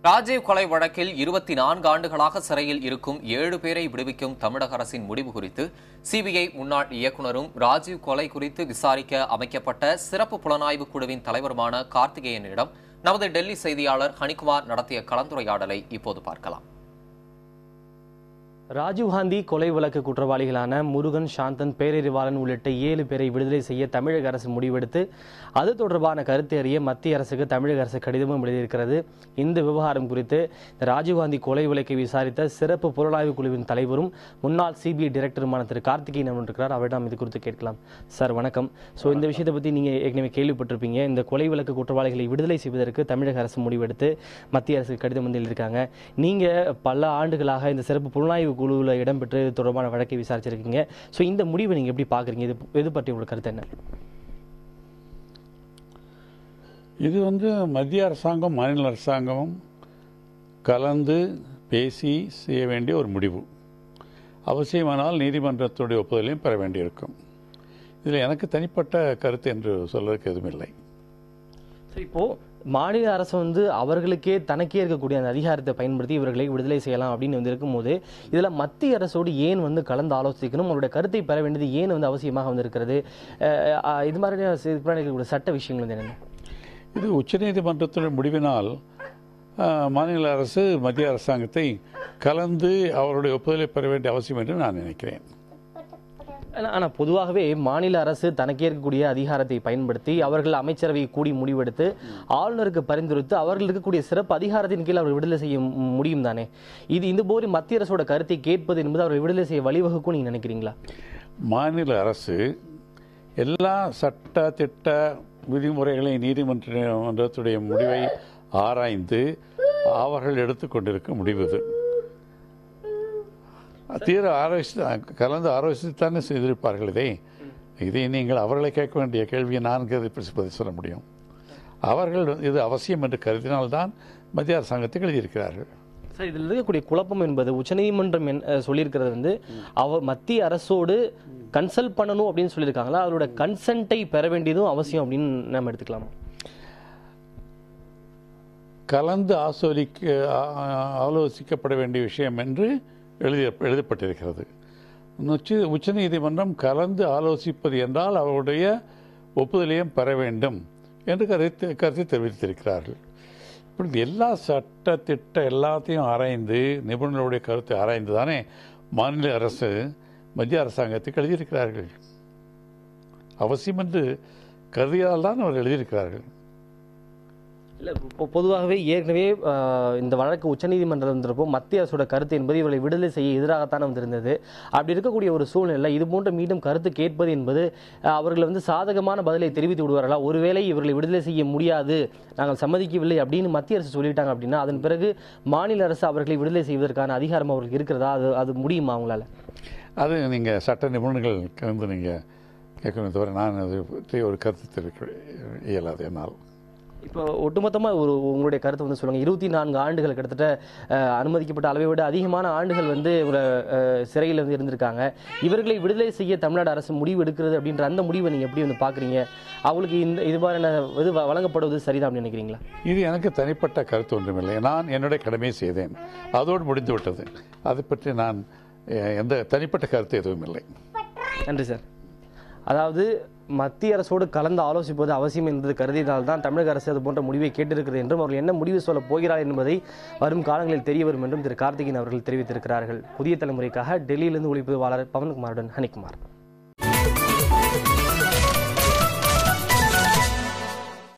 ராஜீவ் கொலை வழக்கில் இருபத்தி நான்கு ஆண்டுகளாக சிறையில் இருக்கும் ஏழு பேரை விடுவிக்கும் தமிழக அரசின் முடிவு குறித்து சிபிஐ முன்னாள் இயக்குனரும் ராஜீவ் கொலை குறித்து விசாரிக்க அமைக்கப்பட்ட சிறப்பு புலனாய்வு குழுவின் தலைவருமான கார்த்திகேயனிடம் நமது டெல்லி செய்தியாளர் ஹனிகுமார் நடத்திய கலந்துரையாடலை இப்போது பார்க்கலாம் ராஜீவ்காந்தி கொலை வழக்கு குற்றவாளிகளான முருகன் சாந்தன் பேரறிவாளன் உள்ளிட்ட ஏழு பேரை விடுதலை செய்ய தமிழக அரசு முடிவெடுத்து அது தொடர்பான கருத்தை அறிய மத்திய அரசுக்கு தமிழக அரசு கடிதமும் எழுதியிருக்கிறது இந்த விவகாரம் குறித்து இந்த ராஜீவ்காந்தி கொலை வழக்கை விசாரித்த சிறப்பு புலனாய்வு குழுவின் தலைவரும் முன்னாள் சிபிஐ டைரக்டருமான திரு கார்த்திகேயன் அவர்கள் இருக்கிறார் அவரிடம் இது குறித்து கேட்கலாம் சார் வணக்கம் ஸோ இந்த விஷயத்தை பற்றி நீங்கள் ஏற்கனவே கேள்விப்பட்டிருப்பீங்க இந்த கொலை வழக்கு குற்றவாளிகளை விடுதலை செய்வதற்கு தமிழக அரசு முடிவெடுத்து மத்திய அரசுக்கு கடிதம் வந்து எழுதியிருக்காங்க நீங்கள் பல ஆண்டுகளாக இந்த சிறப்பு புலனாய்வு குழுவில் இடம்பெற்று இது தொடர்பான வழக்கை விசாரிச்சிருக்கீங்க ஸோ இந்த முடிவை நீங்கள் எப்படி பார்க்குறீங்க இது இது பற்றி உங்களோட கருத்து என்ன இது வந்து மத்திய அரசாங்கம் மாநில அரசாங்கமும் கலந்து பேசி செய்ய வேண்டிய ஒரு முடிவு அவசியமானால் நீதிமன்றத்துடைய ஒப்புதலையும் பெற வேண்டியிருக்கும் இதில் எனக்கு தனிப்பட்ட கருத்து என்று சொல்வதற்கு எதுவும் இல்லை ஸோ இப்போ மாநில அரசு வந்து அவர்களுக்கே தனக்கே இருக்கக்கூடிய அந்த அதிகாரத்தை பயன்படுத்தி இவர்களை விடுதலை செய்யலாம் அப்படின்னு வந்து இருக்கும்போது இதில் மத்திய அரசோடு ஏன் வந்து கலந்து ஆலோசிக்கணும் அவருடைய கருத்தை பெற வேண்டியது ஏன் வந்து அவசியமாக வந்து இருக்கிறது அஹ் அஹ் இது மாதிரியான சிறப்பான சட்ட விஷயங்கள் வந்து என்னென்ன இது உச்சநீதிமன்றத்துடைய முடிவினால் ஆஹ், மாநில அரசு மத்திய அரசாங்கத்தை கலந்து அவருடைய ஒப்புதலை பெற வேண்டிய அவசியம் என்று நான் நினைக்கிறேன் ஆனா- ஆனா பொதுவாகவே மாநில அரசு தனக்கே இருக்கக்கூடிய அதிகாரத்தை பயன்படுத்தி அவர்கள் அமைச்சரவை கூடி முடிவெடுத்து ஆளுநருக்கு பரிந்துரைத்து அவர்கள் இருக்கக்கூடிய சிறப்பு அதிகாரத்தின் கீழ் அவர் விடுதலை செய்ய மு- முடியும் தானே இது இந்த போது மத்திய அரசோட கருத்தை கேட்பது என்பது அவர்கள் விடுதலை செய்ய வழிவகுக்கும் நீங்க நினைக்கிறீங்களா மாநில அரசு எல்லா சட்ட திட்ட விதிமுறைகளை நீதிமன்றத்துடைய முடிவை ஆராய்ந்து அவர்கள் எடுத்துக்கொண்டிருக்கும் முடிவு இது தீர ஆலோசித்து கலந்து ஆலோசித்துத்தானே செய்திருப்பார்கள் இதை இதை நீங்கள் அவர்களை கேட்க வேண்டிய கேள்வியை நான் கருதி பதில் சொல்ல முடியும் அவர்கள் இது அவசியம் என்று கருதினால்தான் மத்திய அரசாங்கத்துக்கு எழுதியிருக்கிறார்கள் சார் இதில் இருக்கக்கூடிய குழப்பம் என்பது உச்சநீதிமன்றம் என்- அஹ் சொல்லியிருக்கிறது வந்து அவர் மத்திய அரசோடு கன்சல்ட் பண்ணணும் அப்படின்னு சொல்லியிருக்காங்களா அவரோட கன்சென்ட்டை பெற வேண்டியதும் அவசியம் அப்படின்னு நம்ம எடுத்துக்கலாமா கலந்து ஆசோலிக்க ஆ- ஆலோசிக்கப்பட வேண்டிய விஷயம் என்று எழுதி எழுதப்பட்டிருக்கிறது உச்ச உச்சநீதிமன்றம் கலந்து ஆலோசிப்பது என்றால் அவருடைய ஒப்புதலையும் பெற வேண்டும் என்று கருத்து கருத்தை தெரிவித்திருக்கிறார்கள் இப்படி எல்லா சட்ட திட்ட எல்லாத்தையும் ஆராய்ந்து நிபுணர்களுடைய கருத்தை ஆராய்ந்து தானே மாநில அரசு மத்திய அரசாங்கத்துக்கு எழுதியிருக்கிறார்கள் அவசியம் என்று கருதியால் தான் அவர் எழுதியிருக்கிறார்கள் இல்லை இப்போ பொதுவாகவே ஏற்கனவே ஆஹ், இந்த வழக்கு உச்சநீதிமன்றம் வந்திருப்போ மத்திய அரசோட கருத்து என்பது இவர்களை விடுதலை செய்ய எதிராகத்தான் வந்திருந்தது அப்படி இருக்கக்கூடிய ஒரு சூழ்நிலை இது போன்ற மீண்டும் கருத்து கேட்பது என்பது ஆஹ், அவர்கள் வந்து சாதகமான பதிலை தெரிவித்து விடுவார்களா ஒருவேளை இவர்களை விடுதலை செய்ய முடியாது நாங்கள் சம்மதிக்கவில்லை அப்படின்னு மத்திய அரசு சொல்லிட்டாங்க அப்படின்னா அதன் பிறகு மாநில அரசு அவர்களை விடுதலை செய்வதற்கான அதிகாரம் அவர்களுக்கு இருக்கிறதா அது அது முடியுமா அவங்களால அது நீங்கள் சட்ட நிபுணர்கள் கலந்து நீங்கள் கேட்கணும் தவிர நான் அது பற்றி ஒரு கருத்து தெரிவிக்க இயலாது என்னால் இப்போ ஒட்டுமொத்தமாக ஒரு உங்களுடைய கருத்தை வந்து சொல்லுங்க இருபத்தி நான்கு ஆண்டுகள் கிட்டத்தட்ட அஹ், அனுமதிக்கப்பட்ட அளவை விட அதிகமான ஆண்டுகள் வந்து இவர சிறையில் வந்து இருந்திருக்காங்க இவர்களை விடுதலை செய்ய தமிழ்நாடு அரசு முடிவு எடுக்கிறது அப்படின்ற அந்த முடிவை நீங்கள் எப்படி வந்து பார்க்குறீங்க அவங்களுக்கு இந்த இது மாதிரியான இது வ- வழங்கப்படுவது சரிதான் அப்படின்னு நினைக்கிறீங்களா இது எனக்கு தனிப்பட்ட கருத்து ஒன்றுமில்லை நான் என்னுடைய கடமையை செய்தேன் அதோடு முடிந்து விட்டது அதை பற்றி நான் அஹ், எந்த தனிப்பட்ட கருத்து எதுவும் இல்லை நன்றி சார் அதாவது மத்திய அரசோடு கலந்து ஆலோசிப்பது அவசியம் என்பது கருதினால் தான் தமிழக அரசு அது போன்ற முடிவை கேட்டிருக்கிறது என்றும் அவர்கள் என்ன முடிவு சொல்ல போகிறார் என்பதை வரும் காலங்களில் தெரிய வரும் என்றும் திரு கார்த்திகேயன் அவர்கள் தெரிவித்திருக்கிறார்கள் புதிய தலைமுறைக்காக டெல்லியிலிருந்து ஒளிப்பதிவாளர் பவன்குமாருடன் ஹனிக்குமார்